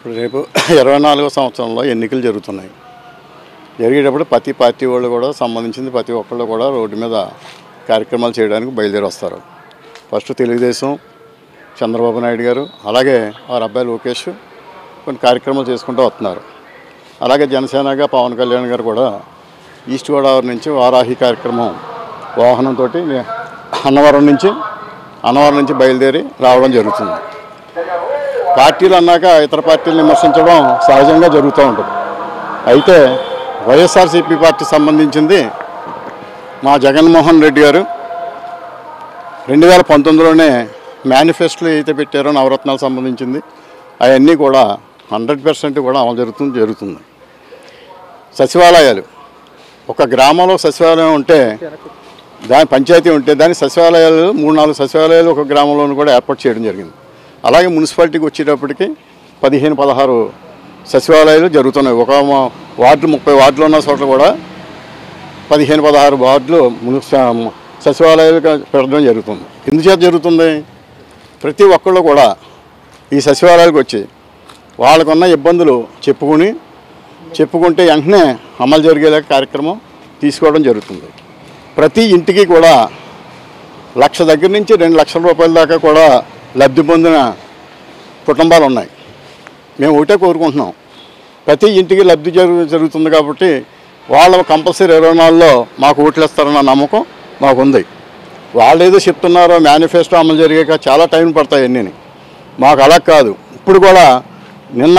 ఇప్పుడు రేపు ఇరవై నాలుగో సంవత్సరంలో ఎన్నికలు జరుగుతున్నాయి జరిగేటప్పుడు ప్రతి పార్టీ వాళ్ళు కూడా సంబంధించింది ప్రతి ఒక్కళ్ళు కూడా రోడ్డు మీద కార్యక్రమాలు చేయడానికి బయలుదేరి వస్తారు ఫస్ట్ తెలుగుదేశం చంద్రబాబు నాయుడు గారు అలాగే వారి అబ్బాయి లోకేష్ కొన్ని కార్యక్రమాలు చేసుకుంటూ వస్తున్నారు అలాగే జనసేనగా పవన్ కళ్యాణ్ గారు కూడా ఈస్ట్ గోదావరి నుంచి వారాహి కార్యక్రమం వాహనంతో అన్నవరం నుంచి అన్నవరం నుంచి బయలుదేరి రావడం జరుగుతుంది పార్టీలు అన్నాక ఇతర పార్టీలను విమర్శించడం సహజంగా జరుగుతూ ఉంటుంది అయితే వైఎస్ఆర్సీపీ పార్టీ సంబంధించింది మా జగన్మోహన్ రెడ్డి గారు రెండు వేల పంతొమ్మిదిలోనే మేనిఫెస్టోలో అయితే పెట్టారో నవరత్నాలకు సంబంధించింది అవన్నీ కూడా హండ్రెడ్ పర్సెంట్ కూడా అమలు జరుగుతుంది జరుగుతుంది సచివాలయాలు ఒక గ్రామంలో సచివాలయం ఉంటే దాని పంచాయతీ ఉంటే దాని సచివాలయాలు మూడు నాలుగు సచివాలయాలు ఒక గ్రామంలోనూ కూడా ఏర్పాటు చేయడం జరిగింది అలాగే మున్సిపాలిటీకి వచ్చేటప్పటికి పదిహేను పదహారు సచివాలయాలు జరుగుతున్నాయి ఒక మా- వార్డు ముప్పై వార్డులు ఉన్న చోట్ల కూడా పదిహేను పదహారు వార్డులు మున్సి- సచివాలయాలు పెట్టడం జరుగుతుంది ఎందుచేత జరుగుతుంది ప్రతి ఒక్కళ్ళు కూడా ఈ సచివాలయాలకు వచ్చి వాళ్ళకున్న ఇబ్బందులు చెప్పుకుని చెప్పుకుంటే వెంటనే అమలు జరిగేలా కార్యక్రమం తీసుకోవడం జరుగుతుంది ప్రతి ఇంటికి కూడా లక్ష దగ్గర నుంచి రెండు లక్షల రూపాయల దాకా కూడా లబ్ధి పొందిన కుటుంబాలు ఉన్నాయి మేము ఒకటే కోరుకుంటున్నాం ప్రతి ఇంటికి లబ్ధి జరుగు జరుగుతుంది కాబట్టి వాళ్ళు కంపల్సరీ ఇరవై నాలుగులో మాకు ఓట్లు ఇస్తారన్న నమ్మకం మాకుంది వాళ్ళు ఏదో చెప్తున్నారో మేనిఫెస్టో అమలు జరిగాక చాలా టైం పడతాయి అన్నీ మాకు అలా కాదు ఇప్పుడు కూడా నిన్న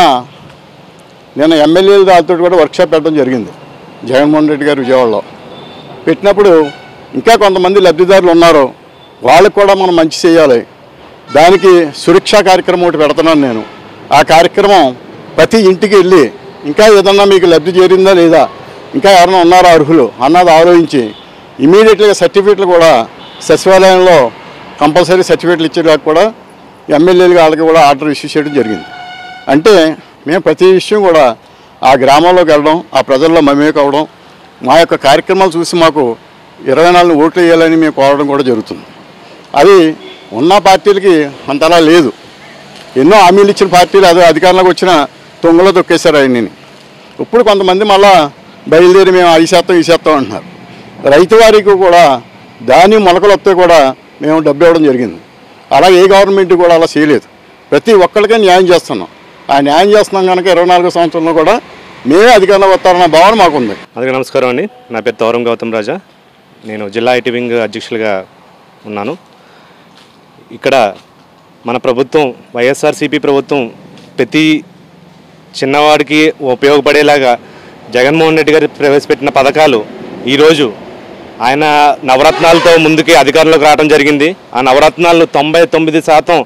నిన్న ఎమ్మెల్యేల దాంతో కూడా వర్క్షాప్ పెట్టడం జరిగింది జగన్మోహన్ రెడ్డి గారు విజయవాడలో పెట్టినప్పుడు ఇంకా కొంతమంది లబ్ధిదారులు ఉన్నారు వాళ్ళకు కూడా మనం మంచి చేయాలి దానికి సురక్షా కార్యక్రమం ఒకటి పెడుతున్నాను నేను ఆ కార్యక్రమం ప్రతి ఇంటికి వెళ్ళి ఇంకా ఏదన్నా మీకు లబ్ధి చేరిందా లేదా ఇంకా ఎవరైనా ఉన్నారా అర్హులు అన్నది ఆలోచించి ఇమీడియట్గా సర్టిఫికెట్లు కూడా సచివాలయంలో కంపల్సరీ సర్టిఫికెట్లు ఇచ్చేలాగా కూడా ఎమ్మెల్యేలు వాళ్ళకి కూడా ఆర్డర్ ఇష్యూ చేయడం జరిగింది అంటే మేము ప్రతి విషయం కూడా ఆ గ్రామంలోకి వెళ్ళడం ఆ ప్రజల్లో మమేక అవడం మా యొక్క కార్యక్రమాలు చూసి మాకు ఇరవై నాలుగు ఓట్లు వేయాలని మేము కోరడం కూడా జరుగుతుంది అది ఉన్న పార్టీలకి అంతలా లేదు ఎన్నో హామీలు ఇచ్చిన పార్టీలు అదే అధికారంలోకి వచ్చిన తొంగలో తొక్కేశారు ఆయన్ని ఇప్పుడు కొంతమంది మళ్ళా బయలుదేరి మేము ఐదు శాతం ఈ శాతం అంటున్నారు రైతు వారికి కూడా ధాన్యం మొలకలు వస్తే కూడా మేము డబ్బు ఇవ్వడం జరిగింది అలాగే ఏ గవర్నమెంట్ కూడా అలా చేయలేదు ప్రతి ఒక్కరికే న్యాయం చేస్తున్నాం ఆ న్యాయం చేస్తున్నాం కనుక ఇరవై నాలుగో సంవత్సరంలో కూడా మేమే అధికారంలో వస్తారన్న భావన మాకుంది అందరికీ నమస్కారం అండి నా పేరు తౌరం గౌతమ్ రాజా నేను జిల్లా ఐటీ వింగ్ అధ్యక్షులుగా ఉన్నాను ఇక్కడ మన ప్రభుత్వం వైఎస్ఆర్సీపీ ప్రభుత్వం ప్రతి చిన్నవాడికి ఉపయోగపడేలాగా జగన్మోహన్ రెడ్డి గారు ప్రవేశపెట్టిన పథకాలు ఈరోజు ఆయన నవరత్నాలతో ముందుకి అధికారంలోకి రావడం జరిగింది ఆ నవరత్నాలు తొంభై తొమ్మిది శాతం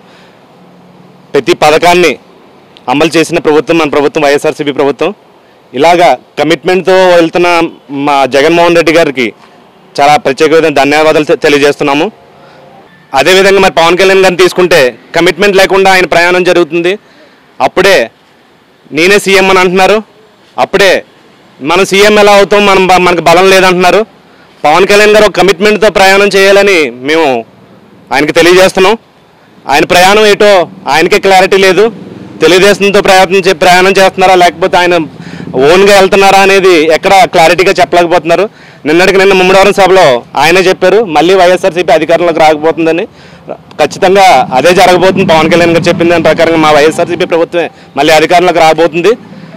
ప్రతి పథకాన్ని అమలు చేసిన ప్రభుత్వం మన ప్రభుత్వం వైఎస్ఆర్సీపీ ప్రభుత్వం ఇలాగా కమిట్మెంట్తో వెళ్తున్న మా జగన్మోహన్ రెడ్డి గారికి చాలా ప్రత్యేకమైన ధన్యవాదాలు తె- తెలియజేస్తున్నాము అదేవిధంగా మరి పవన్ కళ్యాణ్ గారిని తీసుకుంటే కమిట్మెంట్ లేకుండా ఆయన ప్రయాణం జరుగుతుంది అప్పుడే నేనే సీఎం అని అంటున్నారు అప్పుడే మనం సీఎం ఎలా అవుతాం మనం బ- మనకు బలం లేదంటున్నారు పవన్ కళ్యాణ్ గారు ఒక కమిట్మెంట్తో ప్రయాణం చేయాలని మేము ఆయనకి తెలియజేస్తున్నాం ఆయన ప్రయాణం ఏటో ఆయనకే క్లారిటీ లేదు తెలుగుదేశంతో ప్రయత్నం చే ప్రయాణం చేస్తున్నారా లేకపోతే ఆయన ఓన్గా వెళ్తున్నారా అనేది ఎక్కడ క్లారిటీగా చెప్పలేకపోతున్నారు నిన్నటికి నిన్న ముమ్మడివరం సభలో ఆయనే చెప్పారు మళ్ళీ వైఎస్ఆర్సీపీ అధికారంలోకి రాకపోతుందని ఖచ్చితంగా అదే జరగబోతుంది పవన్ కళ్యాణ్ గారు చెప్పిన దాని ప్రకారంగా మా వైఎస్ఆర్సీపీ ప్రభుత్వమే మళ్ళీ అధికారంలోకి రాబోతుంది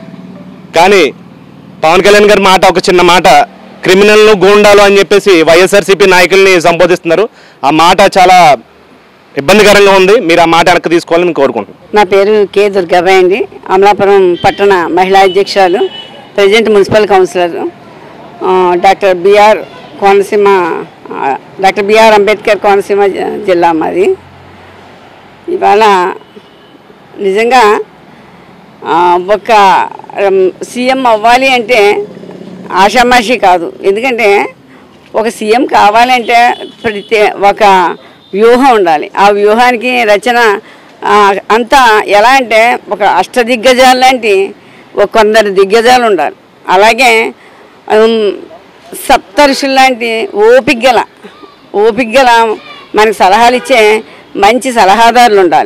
కానీ పవన్ కళ్యాణ్ గారి మాట ఒక చిన్న మాట క్రిమినల్ను గూండాలు అని చెప్పేసి వైఎస్ఆర్సీపీ నాయకుల్ని సంబోధిస్తున్నారు ఆ మాట చాలా ఇబ్బందికరంగా ఉంది మీరు ఆ మాట వెనక్కి తీసుకోవాలని నేను కోరుకుంటున్నాను నా పేరు కె దుర్గాబాయ్ అండి అమలాపురం పట్టణ మహిళా అధ్యక్షురాలు ప్రెసిడెంట్ మున్సిపల్ కౌన్సిలర్ ఆ, డాక్టర్ బిఆర్ కోనసీమ ఆ, డాక్టర్ బిఆర్ అంబేద్కర్ కోనసీమ జ- జిల్లా మాది ఇవాళ నిజంగా ఆ, ఒక ఉమ్, సీఎం అవ్వాలి అంటే ఆషామాషి కాదు ఎందుకంటే ఒక సీఎం కావాలంటే ప్రతి ఒక వ్యూహం ఉండాలి ఆ వ్యూహానికి రచన ఆ, అంతా ఎలా అంటే ఒక అష్టదిగ్గజాలు లాంటి ఒక కొందరు దిగ్గజాలు ఉండాలి అలాగే ఉమ్, సప్తరుషులు లాంటి ఓపిక గల ఓపిక గల మనకు సలహాలు ఇచ్చే మంచి సలహాదారులు ఉండాలి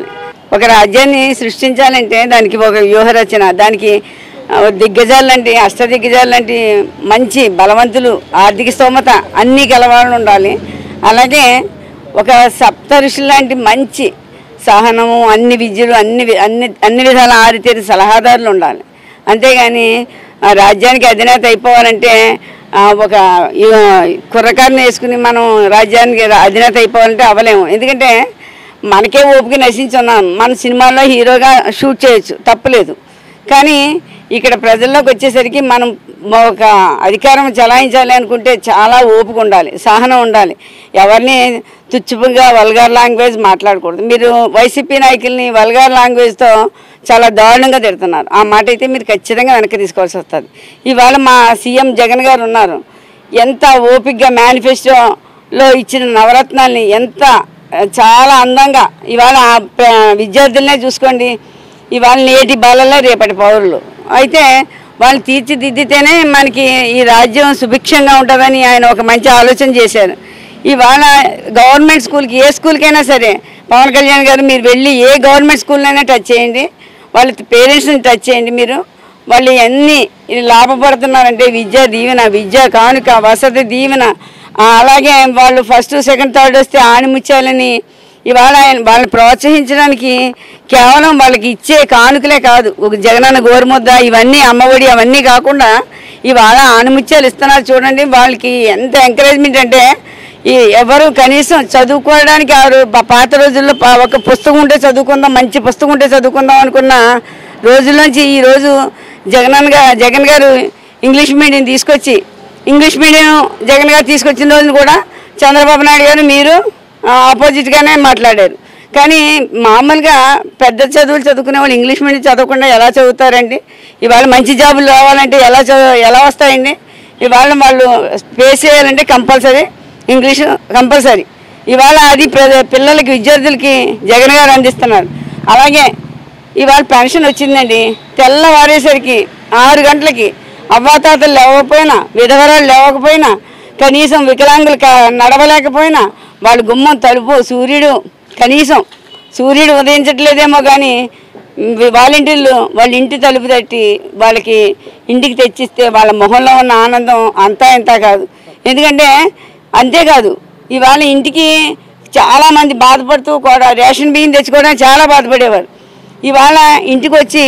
ఒక రాజ్యాన్ని సృష్టించాలంటే దానికి ఒక వ్యూహ రచన దానికి ఆ, దిగ్గజాలు లాంటి అష్టదిగ్గజాలు లాంటి మంచి బలవంతులు ఆర్థిక స్తోమత అన్నీ గలవాళ్ళు ఉండాలి అలాగే ఒక సప్త ఋషులు లాంటి మంచి సహనము అన్ని విద్యలు అన్ని వి- అన్ని అన్ని విధాల ఆరితేరి సలహాదారులు ఉండాలి అంతేగాని ఆ రాజ్యానికి అధినేత అయిపోవాలంటే ఆ, ఒక ఈ, కుర్రకారుని వేసుకుని మనం రాజ్యానికి అధినేత అయిపోవాలంటే అవ్వలేము ఎందుకంటే మనకే ఓపిక నశించున్నాం మన సినిమాల్లో హీరోగా షూట్ చేయొచ్చు తప్పలేదు కానీ ఇక్కడ ప్రజల్లోకి వచ్చేసరికి మనం ఒక అధికారం చలాయించాలి అనుకుంటే చాలా ఓపిక ఉండాలి సహనం ఉండాలి ఎవరిని తుచ్చుపుగా వల్గార్ లాంగ్వేజ్ మాట్లాడకూడదు మీరు వైసీపీ నాయకుల్ని వల్గార్ లాంగ్వేజ్తో చాలా దారుణంగా తిడుతున్నారు ఆ మాట అయితే మీరు ఖచ్చితంగా వెనక్కి తీసుకోవాల్సి వస్తుంది ఇవాళ మా సీఎం జగన్ గారు ఉన్నారు ఎంత ఓపికగా మేనిఫెస్టోలో ఇచ్చిన నవరత్నాల్ని ఎంత ఆ, చాలా అందంగా ఇవాళ ఆ ప- విద్యార్థులనే చూసుకోండి ఇవాళ నేటి బాలలే రేపటి పౌరులు అయితే వాళ్ళు తీర్చిదిద్దితేనే మనకి ఈ రాజ్యం సుభిక్షంగా ఉంటుందని ఆయన ఒక మంచి ఆలోచన చేశారు ఇవాళ గవర్నమెంట్ స్కూల్కి ఏ స్కూల్కైనా సరే పవన్ కళ్యాణ్ గారు మీరు వెళ్ళి ఏ గవర్నమెంట్ స్కూల్నైనా టచ్ చేయండి వాళ్ళ పేరెంట్స్ని టచ్ చేయండి మీరు వాళ్ళు ఎన్ని లాభపడుతున్నారంటే విద్యా దీవెన విద్యా కానుక వసతి దీవెన ఆ, అలాగే వాళ్ళు ఫస్ట్ సెకండ్ థర్డ్ వస్తే ఆణిముత్యాలని ఇవాళ ఆయన వాళ్ళని ప్రోత్సహించడానికి కేవలం వాళ్ళకి ఇచ్చే కానుకలే కాదు ఒక జగనన్న గోరుముద్ద ఇవన్నీ అమ్మఒడి అవన్నీ కాకుండా ఇవాళ ఆణిముత్యాలు ఇస్తున్నారు చూడండి వాళ్ళకి ఎంత ఎంకరేజ్మెంట్ అంటే ఈ ఎవరు కనీసం చదువుకోవడానికి ఆరు ప- పాత రోజుల్లో ప- ఒక పుస్తకం ఉంటే చదువుకుందాం మంచి పుస్తకం ఉంటే చదువుకుందాం అనుకున్న రోజుల్లోంచి ఈ రోజు జగనన్న గా జగన్ గారు ఇంగ్లీష్ మీడియం తీసుకొచ్చి ఇంగ్లీష్ మీడియం జగన్ గారు తీసుకొచ్చిన రోజున కూడా చంద్రబాబు నాయుడు గారు మీరు ఆపోజిట్గానే మాట్లాడారు కానీ మామూలుగా పెద్ద చదువులు చదువుకునే వాళ్ళు ఇంగ్లీష్ మీడియం చదవకుండా ఎలా చదువుతారండి ఇవాళ మంచి జాబులు రావాలంటే ఎలా చదువు ఎలా వస్తాయండి ఇవాళ వాళ్ళు ఫేస్ చేయాలంటే కంపల్సరీ ఇంగ్లీష్ కంపల్సరీ ఇవాళ అది ప్ర- పిల్లలకి విద్యార్థులకి జగన్ గారు అందిస్తున్నారు అలాగే ఇవాళ పెన్షన్ వచ్చిందండి తెల్లవారేసరికి ఆరు గంటలకి అవ్వాతాతలు లేవకపోయినా విధవరాలు లేవకపోయినా కనీసం వికలాంగులు క- నడవలేకపోయినా వాళ్ళ గుమ్మం తలుపు సూర్యుడు కనీసం సూర్యుడు ఉదయించట్లేదేమో కానీ వి- వాలంటీర్లు వాళ్ళ ఇంటి తలుపు తట్టి వాళ్ళకి ఇంటికి తెచ్చిస్తే వాళ్ళ మొహంలో ఉన్న ఆనందం అంతా ఇంత కాదు ఎందుకంటే అంతేకాదు ఇవాళ ఇంటికి చాలామంది బాధపడుతూ కూడా రేషన్ బియ్యం తెచ్చుకోవడానికి చాలా బాధపడేవారు ఇవాళ ఇంటికి వచ్చి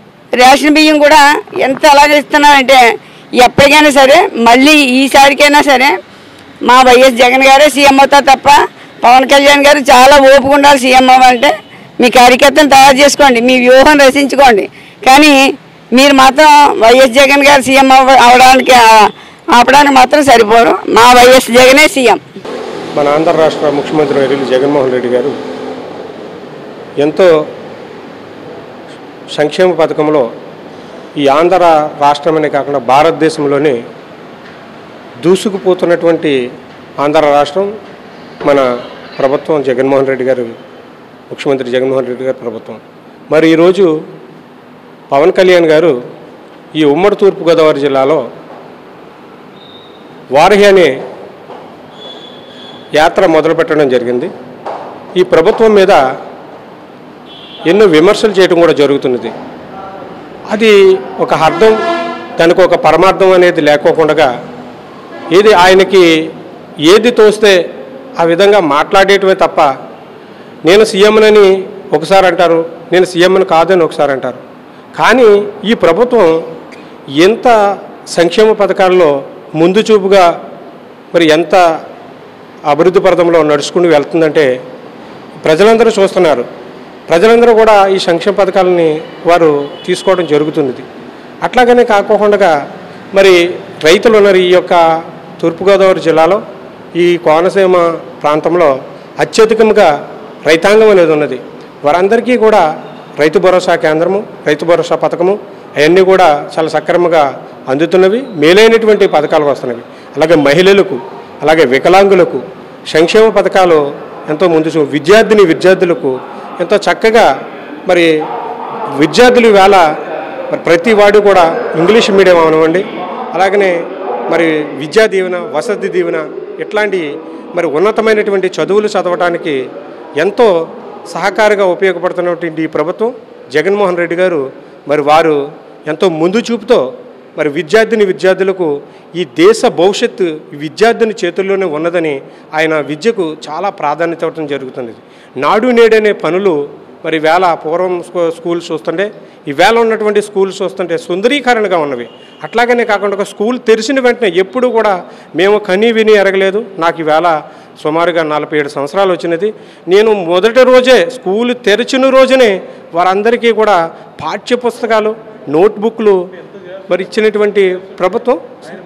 రేషన్ బియ్యం కూడా ఎంత ఎలా చేస్తున్నారంటే ఎప్పటికైనా సరే మళ్ళీ ఈసారికైనా సరే మా వైఎస్ జగన్ గారే సీఎం అవుతారు తప్ప పవన్ కళ్యాణ్ గారు చాలా ఓపిక ఉండాలి సీఎం అవ్వాలంటే మీ కార్యకర్తను తయారు చేసుకోండి మీ వ్యూహం రచించుకోండి కానీ మీరు మాత్రం వైఎస్ జగన్ గారు సీఎం అవ అవడానికి ఆ- ఆపడానికి మాత్రం సరిపోరు మా వైఎస్ జగనే సీఎం మన ఆంధ్ర రాష్ట్ర ముఖ్యమంత్రి వర్యులు జగన్మోహన్ రెడ్డి గారు ఎంతో సంక్షేమ పథకంలో ఈ ఆంధ్ర రాష్ట్రమనే కాకుండా భారతదేశంలోనే దూసుకుపోతున్నటువంటి ఆంధ్ర రాష్ట్రం మన ప్రభుత్వం జగన్మోహన్ రెడ్డి గారు ముఖ్యమంత్రి జగన్మోహన్ రెడ్డి గారి ప్రభుత్వం మరి ఈరోజు పవన్ కళ్యాణ్ గారు ఈ ఉమ్మడి తూర్పుగోదావరి జిల్లాలో వారహి అనే యాత్ర మొదలుపెట్టడం జరిగింది ఈ ప్రభుత్వం మీద ఎన్నో విమర్శలు చేయడం కూడా జరుగుతున్నది అది ఒక అర్థం దానికి ఒక పరమార్థం అనేది లేకోకుండా ఏది ఆయనకి ఏది తోస్తే ఆ విధంగా మాట్లాడేటమే తప్ప నేను సీఎంనని ఒకసారి అంటారు నేను సీఎంని కాదని ఒకసారి అంటారు కానీ ఈ ప్రభుత్వం ఎంత సంక్షేమ పథకాల్లో ముందు చూపుగా మరి ఎంత అభివృద్ధి పథంలో నడుచుకుని వెళ్తుందంటే ప్రజలందరూ చూస్తున్నారు ప్రజలందరూ కూడా ఈ సంక్షేమ పథకాలని వారు తీసుకోవడం జరుగుతున్నది అట్లాగనే కాకోకుండా మరి రైతులు ఉన్నారు ఈ యొక్క తూర్పుగోదావరి జిల్లాలో ఈ కోనసీమ ప్రాంతంలో అత్యధికంగా రైతాంగం అనేది ఉన్నది వారందరికీ కూడా రైతు భరోసా కేంద్రము రైతు భరోసా పథకము అవన్నీ కూడా చాలా సక్రమంగా అందుతున్నవి మేలైనటువంటి పథకాలు వస్తున్నవి అలాగే మహిళలకు అలాగే వికలాంగులకు సంక్షేమ పథకాలు ఎంతో ముందు చూ- విద్యార్థిని విద్యార్థులకు ఎంతో చక్కగా మరి విద్యార్థులు వేళ మరి ప్రతి వాడు కూడా ఇంగ్లీష్ మీడియం అవనివ్వండి అలాగనే మరి విద్యా దీవెన వసతి దీవెన ఇట్లాంటి మరి ఉన్నతమైనటువంటి చదువులు చదవటానికి ఎంతో సహకారిగా ఉపయోగపడుతున్నటువంటి ఈ ప్రభుత్వం జగన్మోహన్ రెడ్డి గారు మరి వారు ఎంతో ముందు చూపుతో మరి విద్యార్థిని విద్యార్థులకు ఈ దేశ భవిష్యత్తు ఈ విద్యార్థిని చేతుల్లోనే ఉన్నదని ఆయన విద్యకు చాలా ప్రాధాన్యత ఇవ్వడం జరుగుతున్నది నాడు నేడనే పనులు మరి వేళ పూర్వం స్కూ- స్కూల్స్ చూస్తుంటే ఈవేళ ఉన్నటువంటి స్కూల్స్ చూస్తుంటే సుందరీకరణగా ఉన్నవి అట్లాగనే కాకుండా ఒక స్కూల్ తెరిచిన వెంటనే ఎప్పుడు కూడా మేము కనీ విని ఎరగలేదు నాకు ఈవేళ సుమారుగా నలభై ఏడు సంవత్సరాలు వచ్చినది నేను మొదటి రోజే స్కూల్ తెరిచిన రోజునే వారందరికీ కూడా పాఠ్య పుస్తకాలు నోట్బుక్లు మరి ఇచ్చినటువంటి ప్రభుత్వం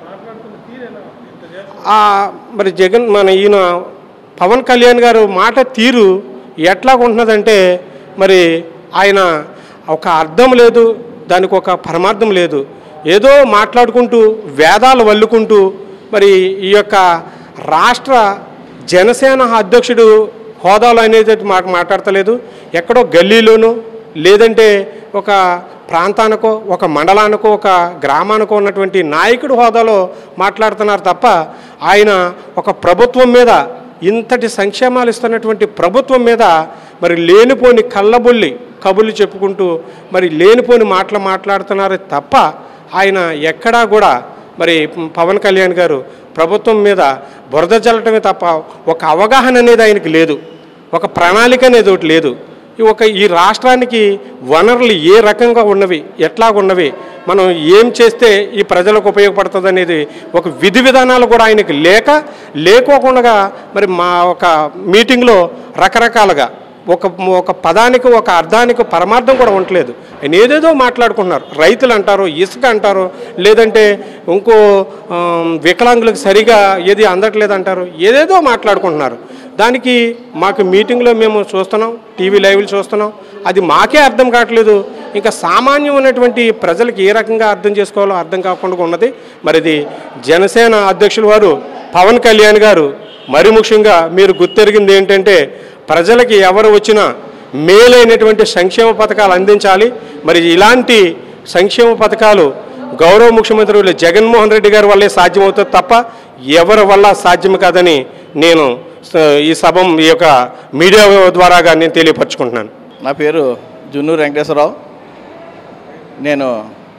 ఆ మరి జగన్ మన ఈయన పవన్ కళ్యాణ్ గారు మాట తీరు ఎట్లా ఉంటున్నదంటే మరి ఆయన ఒక అర్థం లేదు దానికి ఒక పరమార్థం లేదు ఏదో మాట్లాడుకుంటూ వేదాలు వల్లుకుంటూ మరి ఈ యొక్క రాష్ట్ర జనసేన అధ్యక్షుడు హోదాలో అనేది మాకు మాట్లాడతలేదు ఎక్కడో గల్లీలోనూ లేదంటే ఒక ప్రాంతానికో ఒక మండలానికో ఒక గ్రామానికో ఉన్నటువంటి నాయకుడు హోదాలో మాట్లాడుతున్నారు తప్ప ఆయన ఒక ప్రభుత్వం మీద ఇంతటి సంక్షేమాలు ఇస్తున్నటువంటి ప్రభుత్వం మీద మరి లేనిపోని కళ్ళబొల్లి కబుర్లు చెప్పుకుంటూ మరి లేనిపోని మాటలు మాట్లాడుతున్నారు తప్ప ఆయన ఎక్కడా కూడా మరి పవన్ కళ్యాణ్ గారు ప్రభుత్వం మీద బురద చల్లటమే తప్ప ఒక అవగాహన అనేది ఆయనకి లేదు ఒక ప్రణాళిక అనేది ఒకటి లేదు ఈ ఒక ఈ రాష్ట్రానికి వనరులు ఏ రకంగా ఉన్నవి ఎట్లా ఉన్నవి మనం ఏం చేస్తే ఈ ప్రజలకు ఉపయోగపడుతుంది అనేది ఒక విధి విధానాలు కూడా ఆయనకి లేక లేకోకుండా మరి మా ఒక మీటింగ్లో రకరకాలుగా ఒక ఒక పదానికి ఒక అర్థానికి పరమార్థం కూడా ఉండలేదు ఆయన ఏదేదో మాట్లాడుకుంటున్నారు రైతులు అంటారు ఇసుక అంటారు లేదంటే ఇంకో ఆమ్, వికలాంగులకు సరిగా ఏది అందట్లేదు అంటారు ఏదేదో మాట్లాడుకుంటున్నారు దానికి మాకు మీటింగ్లో మేము చూస్తున్నాం టీవీ లైవ్లు చూస్తున్నాం అది మాకే అర్థం కావట్లేదు ఇంకా సామాన్యమైనటువంటి ప్రజలకు ఏ రకంగా అర్థం చేసుకోవాలో అర్థం కాకుండా ఉన్నది మరి ఇది జనసేన అధ్యక్షుల వారు పవన్ కళ్యాణ్ గారు మరి ముఖ్యంగా మీరు గుర్తెరిగింది ఏంటంటే ప్రజలకి ఎవరు వచ్చినా మేలైనటువంటి సంక్షేమ పథకాలు అందించాలి మరి ఇలాంటి సంక్షేమ పథకాలు గౌరవ ముఖ్యమంత్రి జగన్మోహన్ రెడ్డి గారి వల్లే సాధ్యమవుతుంది తప్ప ఎవరి వల్ల సాధ్యం కాదని నేను స- ఈ సభ ఈ యొక్క మీడియా ద్వారాగా నేను తెలియపరచుకుంటున్నాను నా పేరు జున్నూరు వెంకటేశ్వరరావు నేను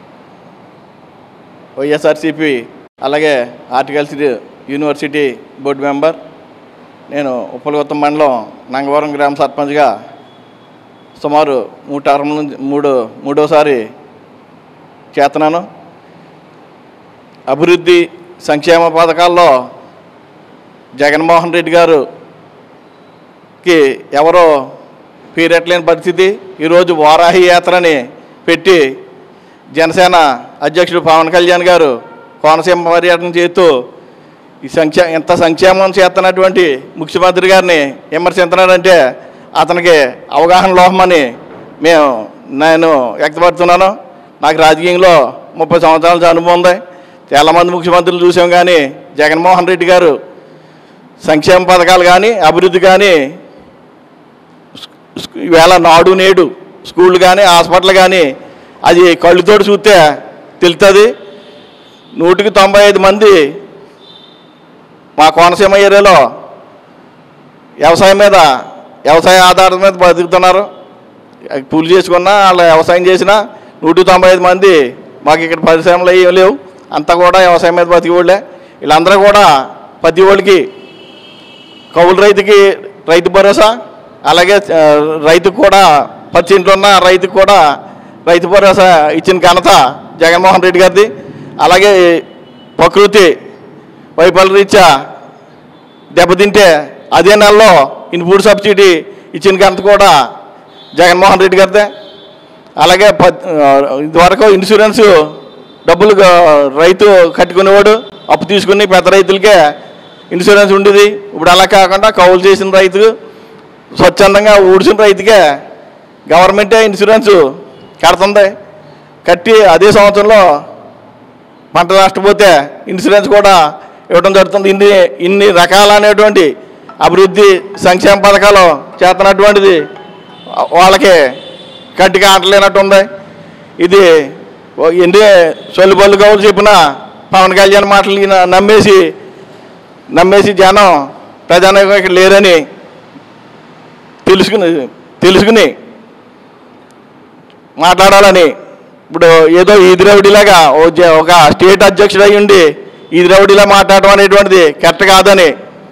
వైఎస్ఆర్సిపి అలాగే హార్టికల్చర్ యూనివర్సిటీ బోర్డు మెంబర్ నేను ఉప్పలగొత్తం మండలం నంగవరం గ్రామ సర్పంచ్గా సుమారు మూడు టర్మ్ నుంచి మూడు మూడోసారి చేస్తున్నాను అభివృద్ధి సంక్షేమ పథకాల్లో జగన్మోహన్ రెడ్డి గారుకి ఎవరో పేరెట్లేని పరిస్థితి ఈరోజు వారాహి యాత్రని పెట్టి జనసేన అధ్యక్షుడు పవన్ కళ్యాణ్ గారు కోనసీమ పర్యటన చేస్తూ ఈ సంక్షే ఇంత సంక్షేమం చేస్తున్నటువంటి ముఖ్యమంత్రి గారిని విమర్శిస్తున్నాడంటే అతనికి అవగాహన లోపమని మేము నేను వ్యక్తపడుతున్నాను నాకు రాజకీయంలో ముప్పై సంవత్సరాల అనుభవం ఉంది చాలామంది ముఖ్యమంత్రులు చూసాం కానీ జగన్మోహన్ రెడ్డి గారు సంక్షేమ పథకాలు కానీ అభివృద్ధి కానీ స్కూ- ఈవేళ నాడు నేడు స్కూళ్ళు కానీ హాస్పిటల్ కానీ అది కళ్ళుతోటి చూస్తే తెలుస్తుంది నూటికి తొంభై ఐదు మంది మా కోనసీమ ఏరియాలో వ్యవసాయం మీద వ్యవసాయ ఆధారం మీద బతుకుతున్నారు కూలి చేసుకున్నా వాళ్ళు వ్యవసాయం చేసినా నూటికి తొంభై ఐదు మంది మాకు ఇక్కడ పరిశ్రమలు ఏం లేవు అంతా కూడా వ్యవసాయం మీద బతికి వాళ్ళే వీళ్ళందరూ కూడా ప్రతి వాళ్ళకి కౌలు రైతుకి రైతు భరోసా అలాగే ఆ, రైతుకు కూడా పచ్చి ఇంట్లో ఉన్న రైతుకు కూడా రైతు భరోసా ఇచ్చిన ఘనత జగన్మోహన్ రెడ్డి గారిది అలాగే ప్రకృతి వైఫల్య రీత్యా దెబ్బతింటే అదే నెలలో ఇన్పుట్ సబ్సిడీ ఇచ్చిన ఘనత కూడా జగన్మోహన్ రెడ్డి గారిదే అలాగే ప- ఆ, ఇదివరకు ఇన్సూరెన్స్ డబ్బులు గా- రైతు కట్టుకునేవాడు అప్పు తీసుకుని పెద్ద రైతులకే ఇన్సూరెన్స్ ఉండేది ఇప్పుడు అలా కాకుండా కౌలు చేసిన రైతు స్వచ్ఛందంగా ఊడ్చిన రైతుకే గవర్నమెంటే ఇన్సూరెన్స్ కడుతుంది కట్టి అదే సంవత్సరంలో పంట నష్టపోతే ఇన్సూరెన్స్ కూడా ఇవ్వడం జరుగుతుంది ఇన్ని ఇన్ని రకాలైనటువంటి అభివృద్ధి సంక్షేమ పథకాలు చేస్తున్నటువంటిది వాళ్ళకి కంటికి ఆటలేనట్టు ఉంది ఇది ఓ- ఎన్ని సొల్లు బొల్లు కవులు చెప్పిన పవన్ కళ్యాణ్ మాటలు ఈయన నమ్మేసి నమ్మేసి జనం ప్రజానాయకులు ఇక్కడ లేరని తెలుసుకుని తెలుసుకుని మాట్లాడాలని ఇప్పుడు ఏదో ఈదిరవుడిలాగా ఓ జ- ఒక స్టేట్ అధ్యక్షుడు అయి ఉండి ఈదిరవుడిలా మాట్లాడటం అనేటువంటిది కరెక్ట్ కాదని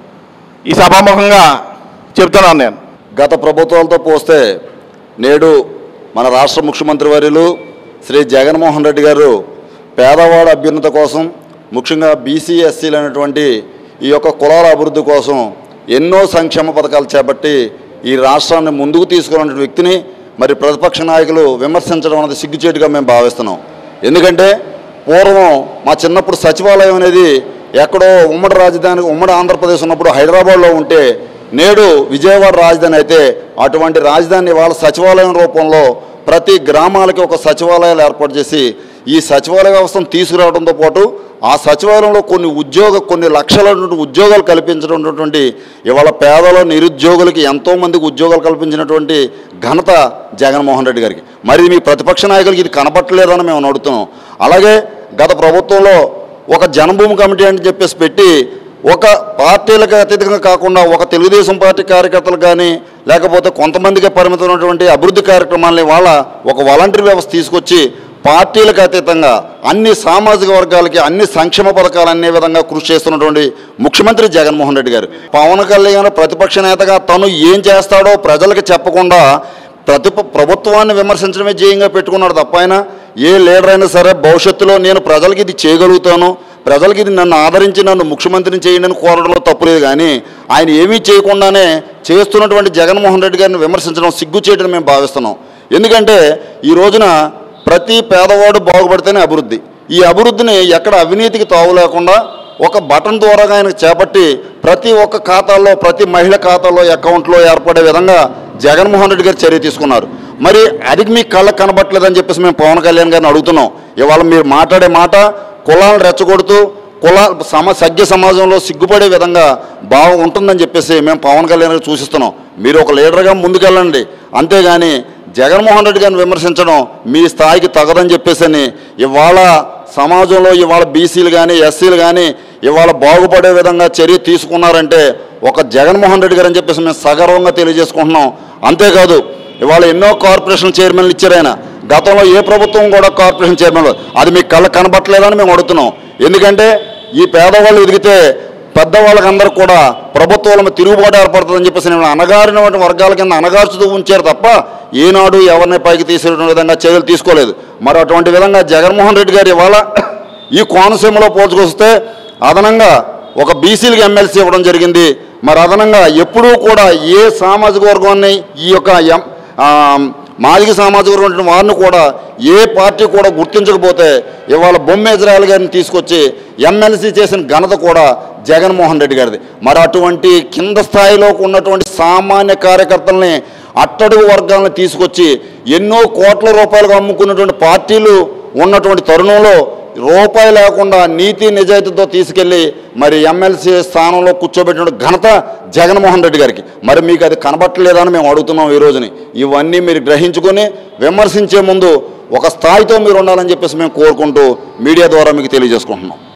ఈ సభాముఖంగా చెప్తున్నాను నేను గత ప్రభుత్వాలతో పోస్తే నేడు మన రాష్ట్ర ముఖ్యమంత్రి వర్యులు శ్రీ జగన్మోహన్ రెడ్డి గారు పేదవాడ అభ్యున్నత కోసం ముఖ్యంగా బీసీ ఎస్సీలు అనేటువంటి ఈ యొక్క కులాల అభివృద్ధి కోసం ఎన్నో సంక్షేమ పథకాలు చేపట్టి ఈ రాష్ట్రాన్ని ముందుకు తీసుకున్న వ్యక్తిని మరి ప్రతిపక్ష నాయకులు విమర్శించడం అనేది సిగ్గుచేటుగా మేము భావిస్తున్నాం ఎందుకంటే పూర్వం మా చిన్నప్పుడు సచివాలయం అనేది ఎక్కడో ఉమ్మడి రాజధాని ఉమ్మడి ఆంధ్రప్రదేశ్ ఉన్నప్పుడు హైదరాబాద్లో ఉంటే నేడు విజయవాడ రాజధాని అయితే అటువంటి రాజధాని వాళ్ళ సచివాలయం రూపంలో ప్రతి గ్రామాలకి ఒక సచివాలయాలు ఏర్పాటు చేసి ఈ సచివాలయ వ్యవస్థను తీసుకురావడంతో పాటు ఆ సచివాలయంలో కొన్ని ఉద్యోగ కొన్ని లక్షల ఉద్యోగాలు కల్పించినటువంటి ఇవాళ పేదల నిరుద్యోగులకి ఎంతోమందికి ఉద్యోగాలు కల్పించినటువంటి ఘనత జగన్మోహన్ రెడ్డి గారికి మరి మీ ప్రతిపక్ష నాయకులకి ఇది కనపట్టలేదని మేము నడుతున్నాం అలాగే గత ప్రభుత్వంలో ఒక జనభూమి కమిటీ అని చెప్పేసి పెట్టి ఒక పార్టీలకు అతీతంగా కాకుండా ఒక తెలుగుదేశం పార్టీ కార్యకర్తలు కానీ లేకపోతే కొంతమందికి పరిమితమైనటువంటి అభివృద్ధి కార్యక్రమాలని వాళ్ళ ఒక వాలంటీర్ వ్యవస్థ తీసుకొచ్చి పార్టీలకు అతీతంగా అన్ని సామాజిక వర్గాలకి అన్ని సంక్షేమ పథకాలు అనే విధంగా కృషి చేస్తున్నటువంటి ముఖ్యమంత్రి జగన్మోహన్ రెడ్డి గారు పవన్ కళ్యాణ్ ప్రతిపక్ష నేతగా తను ఏం చేస్తాడో ప్రజలకు చెప్పకుండా ప్రతి ప్రభుత్వాన్ని విమర్శించడమే ధ్యేయంగా పెట్టుకున్నాడు తప్ప ఆయన ఏ లీడర్ అయినా సరే భవిష్యత్తులో నేను ప్రజలకి ఇది చేయగలుగుతాను ప్రజలకి ఇది నన్ను ఆదరించి నన్ను ముఖ్యమంత్రిని చేయండి అని కోరడంలో తప్పులేదు కానీ ఆయన ఏమీ చేయకుండానే చేస్తున్నటువంటి జగన్మోహన్ రెడ్డి గారిని విమర్శించడం సిగ్గు చేయడం మేము భావిస్తున్నాం ఎందుకంటే ఈ రోజున ప్రతి పేదవాడు బాగుపడితేనే అభివృద్ధి ఈ అభివృద్ధిని ఎక్కడ అవినీతికి తావు లేకుండా ఒక బటన్ ద్వారా ఆయన చేపట్టి ప్రతి ఒక్క ఖాతాల్లో ప్రతి మహిళ ఖాతాలో అకౌంట్లో ఏర్పడే విధంగా జగన్మోహన్ రెడ్డి గారు చర్య తీసుకున్నారు మరి అది మీ కళ్ళకు కనబట్టలేదని చెప్పేసి మేము పవన్ కళ్యాణ్ గారిని అడుగుతున్నాం ఇవాళ మీరు మాట్లాడే మాట కులాలను రెచ్చగొడుతూ కుల సమ సభ్య సమాజంలో సిగ్గుపడే విధంగా బాగుంటుందని చెప్పేసి మేము పవన్ కళ్యాణ్ గారు సూచిస్తున్నాం మీరు ఒక లీడర్గా ముందుకెళ్ళండి అంతేగాని జగన్మోహన్ రెడ్డి గారిని విమర్శించడం మీ స్థాయికి తగదని చెప్పేసి ఇవాళ సమాజంలో ఇవాళ బీసీలు కానీ ఎస్సీలు కానీ ఇవాళ బాగుపడే విధంగా చర్య తీసుకున్నారంటే ఒక జగన్మోహన్ రెడ్డి గారు అని చెప్పేసి మేము సగర్వంగా తెలియజేసుకుంటున్నాం అంతేకాదు ఇవాళ ఎన్నో కార్పొరేషన్ చైర్మన్లు ఇచ్చారు ఆయన గతంలో ఏ ప్రభుత్వం కూడా కార్పొరేషన్ చైర్మన్ అది మీకు కళ్ళ కనబట్టలేదని మేము అడుగుతున్నాం ఎందుకంటే ఈ పేదవాళ్ళు ఎదిగితే పెద్దవాళ్ళకి అందరూ కూడా ప్రభుత్వాల మీద తిరుగుబాటు ఏర్పడుతుందని చెప్పేసి నేను అనగారినటువంటి వర్గాల కింద అనగార్చుతూ ఉంచారు తప్ప ఏనాడు ఎవరిని పైకి తీసే విధంగా చర్యలు తీసుకోలేదు మరి అటువంటి విధంగా జగన్మోహన్ రెడ్డి గారు ఇవాళ ఈ కోనసీమలో పోల్చుకొస్తే అదనంగా ఒక బీసీలకు ఎమ్మెల్సీ ఇవ్వడం జరిగింది మరి అదనంగా ఎప్పుడూ కూడా ఏ సామాజిక వర్గాన్ని ఈ యొక్క ఎం ఆ, మాదిగ సామాజిక వర్గం వారిని కూడా ఏ పార్టీ కూడా గుర్తించకపోతే ఇవాళ బొమ్మేజ్రాయల్ గారిని తీసుకొచ్చి ఎమ్మెల్సీ చేసిన ఘనత కూడా జగన్మోహన్ రెడ్డి గారిది మరి అటువంటి కింద స్థాయిలో ఉన్నటువంటి సామాన్య కార్యకర్తల్ని అట్టడుగు వర్గాలను తీసుకొచ్చి ఎన్నో కోట్ల రూపాయలకు అమ్ముకున్నటువంటి పార్టీలు ఉన్నటువంటి తరుణంలో రూపాయి లేకుండా నీతి నిజాయితీతో తీసుకెళ్ళి మరి ఎమ్మెల్సీ స్థానంలో కూర్చోబెట్టిన ఘనత జగన్మోహన్ రెడ్డి గారికి మరి మీకు అది కనబట్టలేదని మేము అడుగుతున్నాం ఈ రోజుని ఇవన్నీ మీరు గ్రహించుకొని విమర్శించే ముందు ఒక స్థాయితో మీరు ఉండాలని చెప్పేసి మేము కోరుకుంటూ మీడియా ద్వారా మీకు తెలియజేసుకుంటున్నాం